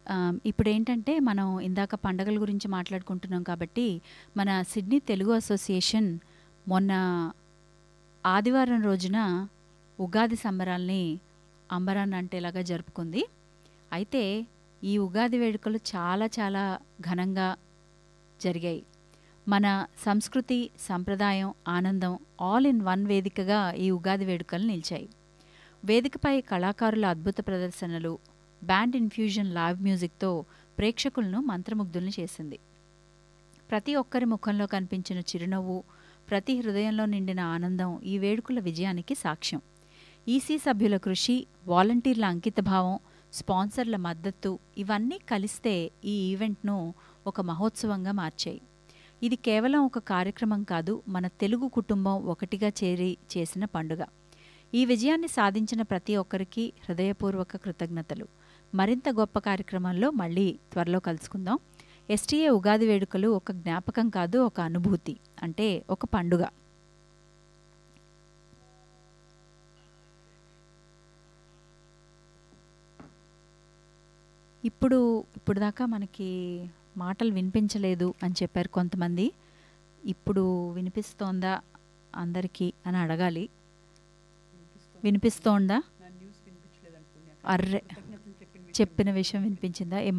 ఆహ్, ఇప్పుడేంటంటే మనం ఇందాక పండగల గురించి మాట్లాడుకుంటున్నాం కాబట్టి, మన సిడ్నీ తెలుగు అసోసియేషన్ మొన్న ఆదివారం రోజున ఉగాది సంబరాల్ని అంబరాన్నంటేలాగా జరుపుకుంది. అయితే ఈ ఉగాది వేడుకలు చాలా చాలా ఘనంగా జరిగాయి. మన సంస్కృతి, సంప్రదాయం, ఆనందం ఆల్ ఇన్ వన్ వేదికగా ఈ ఉగాది వేడుకలు నిలిచాయి. వేదికపై కళాకారుల అద్భుత ప్రదర్శనలు, బ్యాండ్ ఇన్‌ఫ్యూజన్ లైవ్ మ్యూజిక్‌తో ప్రేక్షకులను మంత్రముగ్ధుల్ని చేసింది. ప్రతి ఒక్కరి ముఖంలో కనిపించిన చిరునవ్వు, ప్రతి హృదయంలో నిండిన ఆనందం ఈ వేడుకల విజయానికి సాక్ష్యం. ఈసీ సభ్యుల కృషి, వాలంటీర్ల అంకితభావం, స్పాన్సర్ల మద్దతు ఇవన్నీ కలిస్తే ఈ ఈవెంట్‌ను ఒక మహోత్సవంగా మార్చాయి. ఇది కేవలం ఒక కార్యక్రమం కాదు, మన తెలుగు కుటుంబం ఒకటిగా చేరి చేసిన పండుగ. ఈ విజయాన్ని సాధించిన ప్రతి ఒక్కరికీ హృదయపూర్వక కృతజ్ఞతలు. మరింత గొప్ప కార్యక్రమంలో మళ్ళీ త్వరలో కలుసుకుందాం. ఎస్టీఏ ఉగాది వేడుకలు ఒక జ్ఞాపకం కాదు, ఒక అనుభూతి. అంటే ఒక పండుగ. ఇప్పుడు ఇప్పటిదాకా మనకి మాటలు వినిపించలేదు అని చెప్పారు కొంతమంది. ఇప్పుడు వినిపిస్తోందా అందరికీ అని అడగాలి. వినిపిస్తోందా? అర్రె! చెప్పిన విషయం వినిపించిందా?